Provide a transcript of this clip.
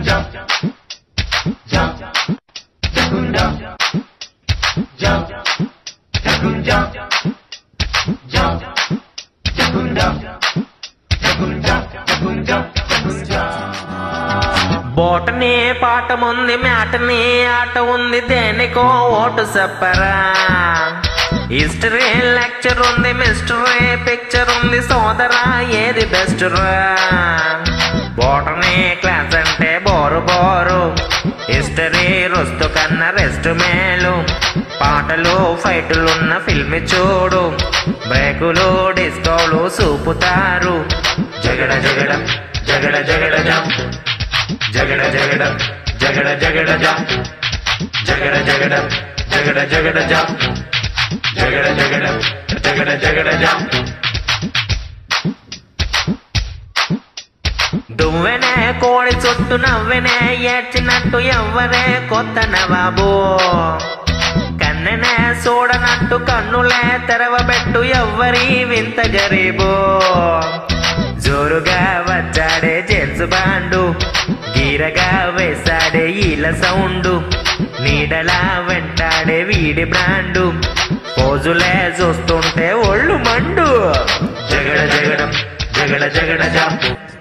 బోటని పాఠముంది మ్యాటని ఆట ఉంది దేనికో ఓటు చెప్పరా హిస్టరీ లెక్చర్ ఉంది మిస్టరీ పిక్చర్ ఉంది సోదరా ఏది బెస్ట్ రా బోటనీ క్లాస్ అంటే బోరు బోరు హిస్టరీ రొస్తు కన్నా రెస్ట్ మేలు పాటలు ఫైటులున్న ఫిల్మ్ చూడు బ్రేకులు డిస్కోలు చూపుతారు జగడ జగడ జగడ జగడ జం జగడ జగడ జగడ జగడ జం జగడ జగడ జగడ జగడ జం జగడ జగడ జగడ జగడ జం దువ్వెనే కోడి చుట్టూ నవ్వెనే ఏడ్చినట్టు ఎవ్వరే కొత్త నవాబు కన్నెనే చూడనట్టు కన్నులే తెరవబెట్టు ఎవ్వరి వింత గరీబు జోరుగా వచ్చాడే జెన్స్ బాండు గీరగా వేసాడే ఈల సౌండు నీడలా వెంటాడే వీడి బ్రాండు పోజులే చూస్తుంటే ఒళ్ళు మండు జగడ జగడం జగడ జగడ జాంపు